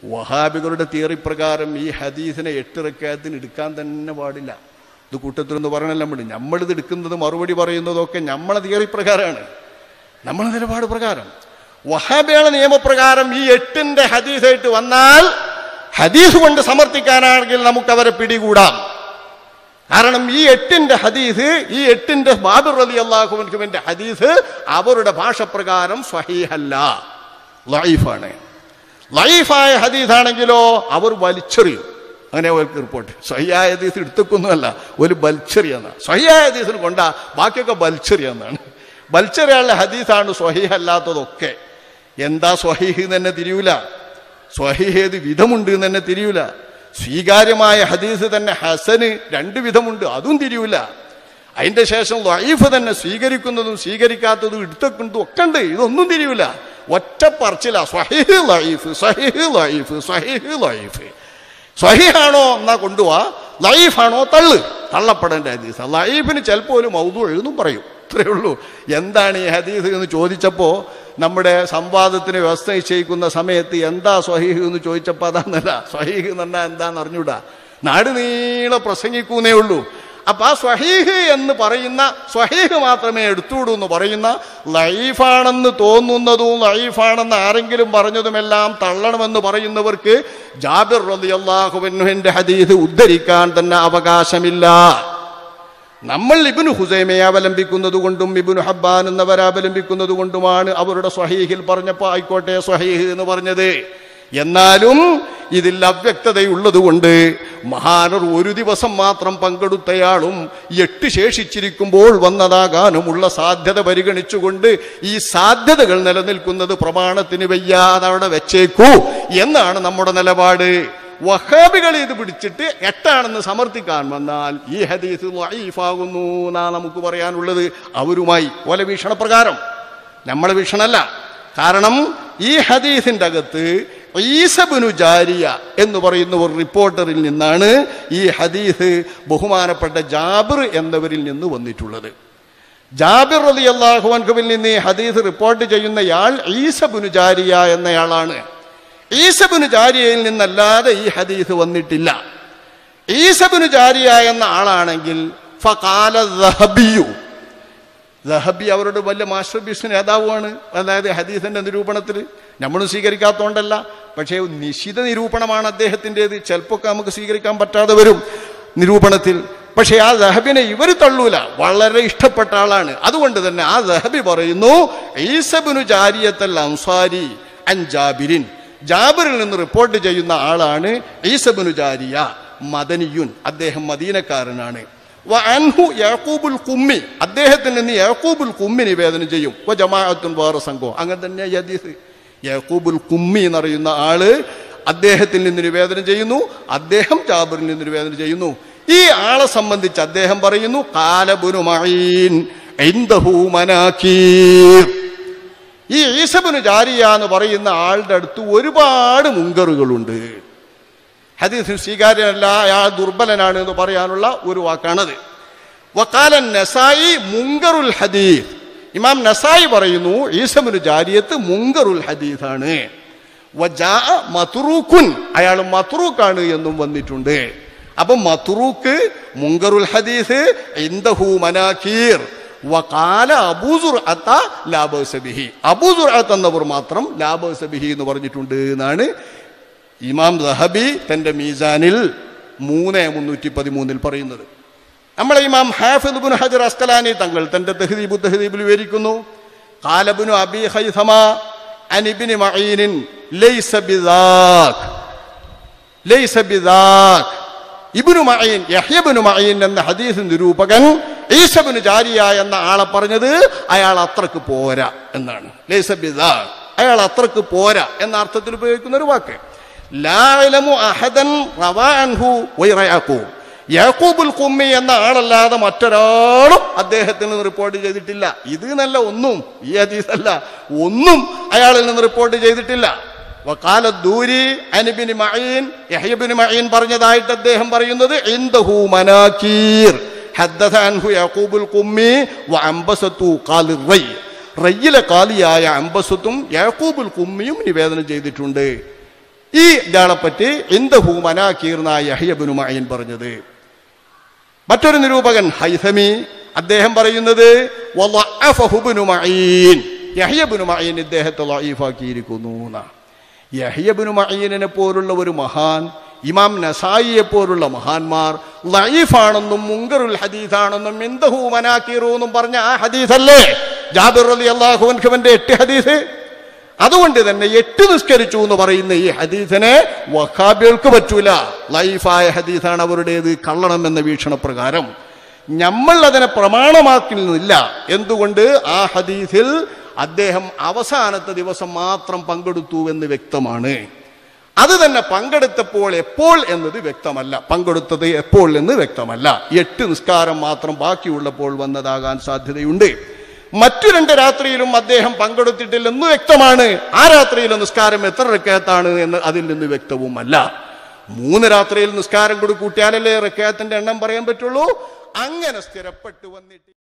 വഹാബികളുടെ theory പ്രകാരം ഈ ഹദീസിനെ എട്ട് റക്കാത്തിന് എടുക്കാൻ തന്നെ പാടില്ല ഇത് കൂട്ടത്തിലൊന്ന് പറയണല്ലോ നമ്മൾ നമ്മളിത് എടുക്കുന്നത് മറുപടി പറയുന്നതൊക്കെ നമ്മളെ തിയറി പ്രകാരമാണ് നമ്മളെ നിലപാട് പ്രകാരം വഹാബിയുടെ നിയമപ്രകാരം ഈ എട്ടിന്റെ ഹദീസായിട്ട് വന്നാൽ ഹദീസ് കൊണ്ട് സമർത്ഥിക്കാനാണെങ്കിൽ നമുക്ക് അവരെ പിടികൂടാം കാരണം ഈ എട്ടിന്റെ ഹദീസ് ഈ എട്ടിന്റെ ബാബിർ റലി അള്ളാഹുവിന്റെ ഹദീസ് അവരുടെ ഭാഷപ്രകാരം സ്വഹീഹല്ല ലൈഫാണ് ലൈഫായ ഹദീസാണെങ്കിലോ അവർ വലിച്ചെറിയും അങ്ങനെ അവർക്ക് റിപ്പോർട്ട് സ്വഹിയായ ഹദീസ് എടുത്തേക്കൊന്നുമല്ല ഒരു ബൽച്ചെറിയെന്ന സ്വഹിയായ ഹദീസിന് കൊണ്ടാ ബാക്കിയൊക്കെ ബൽച്ചെറിയെന്നാണ് ബൽച്ചെറിയുള്ള ഹദീസാണ് സ്വഹീഹല്ലാത്തതൊക്കെ എന്താ സ്വഹീഹ് എന്ന് തന്നെ തിരിയൂല സ്വഹീഹ് ഏത് വിധമുണ്ട് എന്ന് തന്നെ തിരിയൂല സ്വീകാര്യമായ ഹദീസ് തന്നെ ഹസന് രണ്ട് വിധമുണ്ട് അതും തിരിയൂല അതിന്റെ ശേഷം ലൈഫ് തന്നെ സ്വീകരിക്കുന്നതും സ്വീകരിക്കാത്തതും എടുത്തക്കുന്നതും ഒക്കെ ഉണ്ട് ഇതൊന്നും തിരിയൂല ഒറ്റ പറച്ചില സ്വഹീഹ് ലൈഫ് സ്വഹീഹ് ലൈഫ് സ്വഹീഹ് ലൈഫ് സ്വഹീഹാണോ എന്നാ കൊണ്ടുപോവാ ലൈഫാണോ തള്ളു തള്ളപ്പെടേണ്ട ഹദീസ് ലൈഫിന് ചിലപ്പോൾ ഒരു മൗതു എഴുതും പറയും ഇത്രയേ ഉള്ളൂ എന്താണ് ഈ ഹദീസ് എന്ന് ചോദിച്ചപ്പോൾ നമ്മുടെ സംവാദത്തിന് വ്യവസ്ഥ നിശ്ചയിക്കുന്ന സമയത്ത് എന്താ സ്വഹീഹ് എന്ന് ചോദിച്ചപ്പോൾ അതാന്നല്ല സ്വഹീഹ് എന്ന് പറഞ്ഞാൽ എന്താന്ന് അറിഞ്ഞൂടാ നാട് നീളെ പ്രസംഗിക്കൂന്നേ ഉള്ളൂ അപ്പൊ ആ സ്വഹീഹ് എന്ന് പറയുന്ന സ്വഹീഹ് മാത്രമേ എടുത്തുകൂടൂ എന്ന് പറയുന്ന ലൈഫാണെന്ന് തോന്നുന്നതും ലൈഫാണെന്ന് ആരെങ്കിലും പറഞ്ഞതുമെല്ലാം തള്ളണമെന്ന് പറയുന്നവർക്ക് ജാബിർ റളിയല്ലാഹുവിന്റെ ഹദീസ് ഉദ്ധരിക്കാൻ തന്നെ അവകാശമില്ല നമ്മൾ ഇബിനു ഹുസൈമയെ അവലംബിക്കുന്നത് കൊണ്ടും ഇബിനു ഹബ്ബാൻ എന്നവരെ അവലംബിക്കുന്നത് കൊണ്ടുമാണ് അവരുടെ സ്വഹീഹിൽ പറഞ്ഞപ്പോൾ ആയിക്കോട്ടെ സ്വഹീഹ് എന്ന് പറഞ്ഞത് എന്നാലും ഇതിൽ അവ്യക്തതയുള്ളത് കൊണ്ട് മഹാനർ ഒരു ദിവസം മാത്രം പങ്കെടുത്തയാളും എട്ട് ശേഷിച്ചിരിക്കുമ്പോൾ വന്നതാകാനുമുള്ള സാധ്യത പരിഗണിച്ചുകൊണ്ട് ഈ സാധ്യതകൾ നിലനിൽക്കുന്നത് പ്രമാണത്തിന് വയ്യാതെ അവിടെ വെച്ചേക്കൂ എന്നാണ് നമ്മുടെ നിലപാട് വഹാബികൾ ഇത് പിടിച്ചിട്ട് എട്ടാണെന്ന് സമർത്ഥിക്കാൻ വന്നാൽ ഈ ഹദീസ് ലൈഫാകുന്നു എന്നാ നമുക്ക് പറയാനുള്ളത് അവരുമായി ഓല വീക്ഷണപ്രകാരം നമ്മളെ വീക്ഷണമല്ല കാരണം ഈ ഹദീസിന്റെ അകത്ത് ഈസബിനു ജാരിയ എന്ന് പറയുന്ന ഒരു റിപ്പോർട്ടറിൽ നിന്നാണ് ഈ ഹദീസ് ബഹുമാനപ്പെട്ട ജാബിർ എന്നവരിൽ നിന്ന് വന്നിട്ടുള്ളത് ജാബിർ റലി അള്ളാഹുവൻകുവിൽ നിന്ന് ഈ ഹദീസ് റിപ്പോർട്ട് ചെയ്യുന്നയാൾ ഈസബിനു ജാരിയ എന്നയാളാണ് ഈസബിന് ജാരിയയിൽ നിന്നല്ലാതെ ഈ ഹദീസ് വന്നിട്ടില്ല ഈസബിന് ജാരിയ എന്ന ആളാണെങ്കിൽ ഫകാല ദഹബിയു ദഹബി അവരുടെ വലിയ മാസ്റ്റർ പീസ് നേതാവുമാണ് അതായത് ഹദീസിന്റെ നിരൂപണത്തിൽ നമ്മളും സ്വീകരിക്കാത്തതുകൊണ്ടല്ല പക്ഷേ നിശിത നിരൂപണമാണ് അദ്ദേഹത്തിൻ്റെത് ചിലപ്പോൾ നമുക്ക് സ്വീകരിക്കാൻ പറ്റാതെ വരും നിരൂപണത്തിൽ പക്ഷേ ആ ദഹബിനെ ഇവർ തള്ളൂല വളരെ ഇഷ്ടപ്പെട്ട ആളാണ് അതുകൊണ്ട് തന്നെ ആ ദഹബി പറയുന്നു ഈസബിനു ജാരിയത്തൽ അൻസാരി അൻ ജാബിരിൻ ജാബിറിൽ നിന്ന് റിപ്പോർട്ട് ചെയ്യുന്ന ആളാണ് ഈസബിനു ജാരിയ മദനിയുൻ അദ്ദേഹം മദീനക്കാരനാണ് വ അൻഹു യാക്കൂബുൽ കുമ്മി അദ്ദേഹത്തിൽ നിന്ന് യാക്കൂബുൽ കുമ്മി നിവേദനം ചെയ്യും വ ജമാഅത്തുൻ വേറെ സംഘം അങ്ങനെ തന്നെ ഈ ഹദീസ് യാക്കൂബുൽ കുമ്മി എന്നറിയുന്ന ആള് അദ്ദേഹത്തിൽ നിന്ന് നിവേദനം ചെയ്യുന്നു അദ്ദേഹം ജാബിറിൽ നിന്ന് നിവേദനം ചെയ്യുന്നു ഈ ആളെ സംബന്ധിച്ച് അദ്ദേഹം പറയുന്നു കാലബുനു മഈൻ ഇൻദഹു മനാക്കീർ ഈ ഈസബിന് ജാരിയ എന്ന് പറയുന്ന ആളുടെ അടുത്ത് ഒരുപാട് മുങ്കറുകളുണ്ട് ഹദീസ് സ്വീകാര്യമല്ല അയാൾ ദുർബലനാണ് എന്ന് പറയാനുള്ള ഒരു വാക്കാണത് വക്കാലൻ നസായി മുങ്കറുൽ ഹദീസ് ഇമാം നസായി പറയുന്നു ഈസബിന് ജാരിയത്ത് മുങ്കറുൽ ഹദീസാണ് വജാ മതുറൂഖുൻ അയാൾ മതുറൂക്കാണ് എന്നും വന്നിട്ടുണ്ട് അപ്പൊ മതുറൂക്ക് മുങ്കറുൽ ഹദീസ് ഇന്ദഹു മനാക്കീർ വകാല അബൂസുർ അത്ത ലാബോസബിഹി അബൂസുർ അത്ത് എന്നവർ മാത്രം ലാബോസബിഹി എന്ന് പറഞ്ഞിട്ടുണ്ട് എന്നാണ് ഇമാം ദഹബി തന്റെ മീസാനിൽ മൂന്ന് മുന്നൂറ്റി പതിമൂന്നിൽ പറയുന്നത് നമ്മളെ ഇമാം ഹാഫിദ് ബുൻ ഹജർ അസ്കലാനി തങ്ങൾ തന്റെ തെഹദീബു തെഹദീബിൽ വിവരിക്കുന്നു കാലബുനു അബി ഹൈസമ അനിബിന് മഈനിൻ ലൈസ ബിദാക് ലൈസ ബിദാക് ഇബിനു മഈൻ യഹ്യബിനു മഈൻ എന്ന ഹദീസ് നിരൂപകൻ ഈസബിന് ജാരിയ എന്ന ആളെ പറഞ്ഞത് അയാൾ അത്രക്ക് പോരാ എന്നാണ് ലൈസ ബിദാക് അയാൾ അത്രക്ക് പോരാ എന്ന അർത്ഥത്തിൽ ഉപയോഗിക്കുന്ന ഒരു വാക്ക് ലാലമു അഹദൻ റവാ അൻഹു വൈറയാക്കൂബ് യാക്കൂബുൽ കുമ്മി എന്ന ആളല്ലാതെ മറ്റൊരാളും അദ്ദേഹത്തിൽ നിന്ന് റിപ്പോർട്ട് ചെയ്തിട്ടില്ല ഇത് നല്ല ഒന്നും ഈ ഹദീസ് അല്ല ഒന്നും അയാളിൽ നിന്ന് റിപ്പോർട്ട് ചെയ്തിട്ടില്ല വക്കാല ദൂരി അനിബിന് മഈൻ യഹ്യബിന് മഈൻ പറഞ്ഞതായിട്ട് അദ്ദേഹം പറയുന്നത് ഇൻദഹു മനാക്കീർ ഹദ്ദസ അൻഹു യാക്കൂബുൽ കുമ്മി വ അംബസത്തു ഖാലി റൈ റയ്യിലെ കാലിയായ അംബസത്തും യാക്കൂബുൽ കുമ്മിയും നിവേദനം ചെയ്തിട്ടുണ്ട് ഈ ഇയാളെപ്പറ്റി ഇന്ദഹു മനാക്കീർന്ന യഹ്യബിനു മഅീൻ പറഞ്ഞത് മറ്റൊരു നിരൂപകൻ ഹൈസമി അദ്ദേഹം പറയുന്നത് വളഅഫഹു ഇബ്നു മഈൻ യഹ്യ ഇബ്നു മഈൻ ഇദ്ദേഹത്തെ ലഈഫാക്കിയിരിക്കുന്നു എന്നാ. യഹ്യ ഇബ്നു മഈനിനെ പോലുള്ള ഒരു മഹാൻ ഇമാം നസായിയെ പോലുള്ള മഹാന്മാർ ലഈഫാണെന്നും മുങ്കറുൽ ഹദീസാണെന്നും ഇന്ദഹു മനാക്കീറു എന്നും പറഞ്ഞ ആ ഹദീസല്ലേ ജാബിർ റളിയല്ലാഹു അൻഹുവിന്റെ എട്ട് ഹദീസ് അതുകൊണ്ട് തന്നെ എട്ട് നിസ്കരിച്ചു എന്ന് പറയുന്ന ഈ ഹദീസിനെ വഹാബികൾക്ക് പറ്റൂല ലൈഫായ ഹദീസാണ് അവരുടേത് കള്ളണം എന്ന വീക്ഷണപ്രകാരം നമ്മൾ അതിനെ പ്രമാണമാക്കുന്നില്ല എന്തുകൊണ്ട് ആ ഹദീസിൽ അദ്ദേഹം അവസാനത്തെ ദിവസം മാത്രം പങ്കെടുത്തു എന്ന് വ്യക്തമാണ് അത് തന്നെ പങ്കെടുത്തപ്പോൾ എപ്പോൾ എന്നത് വ്യക്തമല്ല പങ്കെടുത്തത് എപ്പോൾ എന്ന് വ്യക്തമല്ല എട്ട് നിസ്കാരം മാത്രം ബാക്കിയുള്ളപ്പോൾ വന്നതാകാൻ സാധ്യതയുണ്ട് മറ്റു രണ്ട് രാത്രിയിലും അദ്ദേഹം പങ്കെടുത്തിട്ടില്ലെന്ന് വ്യക്തമാണ് ആ രാത്രിയിലെ നിസ്കാരം എത്ര റക്കയത്താണ് എന്ന് അതിൽ നിന്ന് വ്യക്തവുമല്ല മൂന്ന് രാത്രിയിൽ നിസ്കാരം കൂടി കൂട്ടിയാലല്ലേ റക്കയത്തിന്റെ എണ്ണം പറയാൻ പറ്റുള്ളൂ അങ്ങനെ സ്ഥിരപ്പെട്ടു വന്നിട്ട്